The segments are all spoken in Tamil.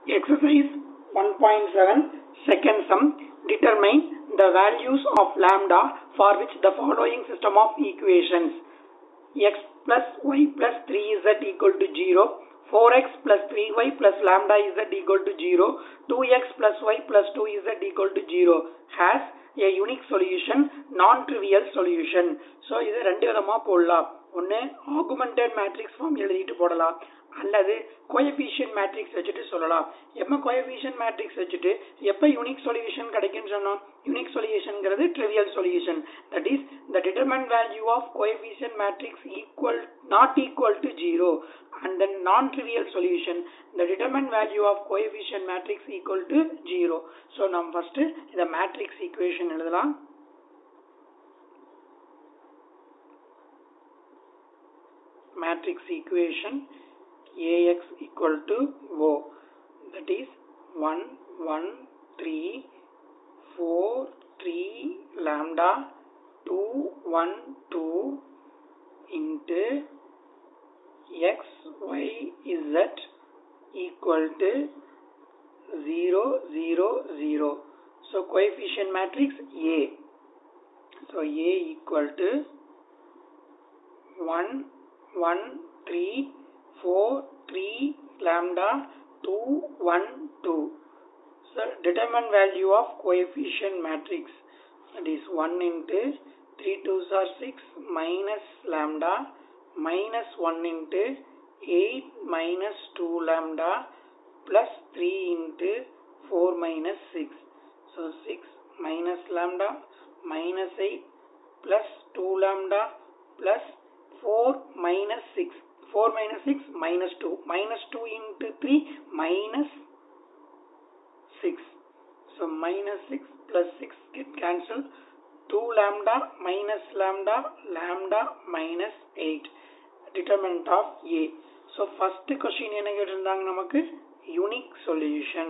Exercise 1.7 second sum determine the values of lambda for which the following system of equations x plus y plus 3z equal to 0 4x plus 3y plus lambda z equal to 0 2x plus y plus 2z equal to 0 has a unique solution non-trivial solution so இது ரெண்டு விதமா போடலாம் ஒன்னு augmented matrix form எழுதிட்டு போடலாம் அல்லது கோஎஃபிஷியன்ட் மேட்ரிக்ஸ் வச்சுட்டு சொல்லலாம் எப்ப கோஎஃபிஷியன்ட் மேட்ரிக்ஸ் வச்சுட்டு எப்ப யூனிக் சொல்யூஷன் கிடைக்கும்னு சொன்னோம் யூனிக் சொல்யூஷன்ங்கிறது trivial solution that is the determinant value of coefficient matrix equal not equal to zero and then non trivial solution the determinant value of coefficient matrix equal to zero so நம்ம ஃபர்ஸ்ட் இந்த மேட்ரிக்ஸ் ஈக்குவேஷன் எழுதலாம் matrix equation ax equal to o that is 1 1 3 4 3 lambda 2 1 2 into x y z equal to 0 0 0 so coefficient matrix a so a equal to 1 1 3 4 3 lambda 2 1 2 so determine value of coefficient matrix that is 1 into 3 2s are 6 minus lambda minus 1 into 8 minus 2 lambda plus 3 into 4 minus 6 so 6 minus lambda minus 8 plus 2 lambda plus 4 minus 6 4 minus 6 minus 2 minus 2 into 3 minus 6 so minus 6 plus 6 get cancelled 2 lambda minus lambda lambda minus 8 determinant of a so first question என்ன கேட்டிருந்தாங்க நமக்கு unique solution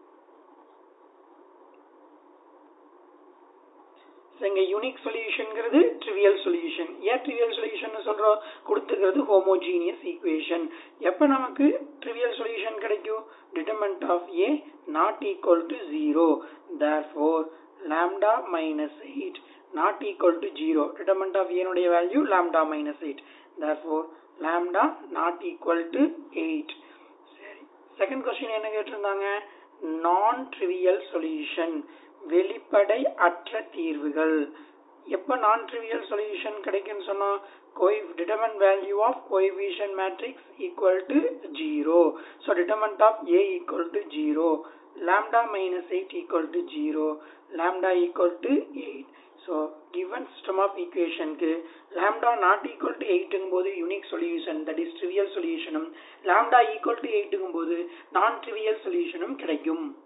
இங்க யூனிக் சொல்யூஷன்ங்கிறது ட்ரிவியல் சொல்யூஷன் ஏன் ட்ரிவியல் சொல்யூஷன் சொல்றோம் கொடுத்துக்கிறது ஹோமோஜீனியஸ் ஈக்குவேஷன் எப்ப நமக்கு ட்ரிவியல் சொல்யூஷன் கிடைக்கும் determinant of A not equal to zero therefore lambda minus eight not equal to zero determinant of ஏனுடைய value lambda minus eight therefore lambda not equal to eight சரி செகண்ட் கொஸ்டின் என்ன கேட்டிருந்தாங்க நான் ட்ரிவியல் சொல்யூஷன் வெளிப்படை அற்ற தீர்வுகள் எப்ப நான் ட்ரிவியல் சொல்யூஷன் கிடைக்கும்னு சொன்னோம் determine value of coefficient matrix equal to 0 so determinant of a equal to 0 lambda minus 8 equal to 0 lambda equal to 8 so given system of equation க்கு lambda not equal to 8 போது unique solution that is trivial solution lambda equal to 8 போது non trivial solution கிடைக்கும்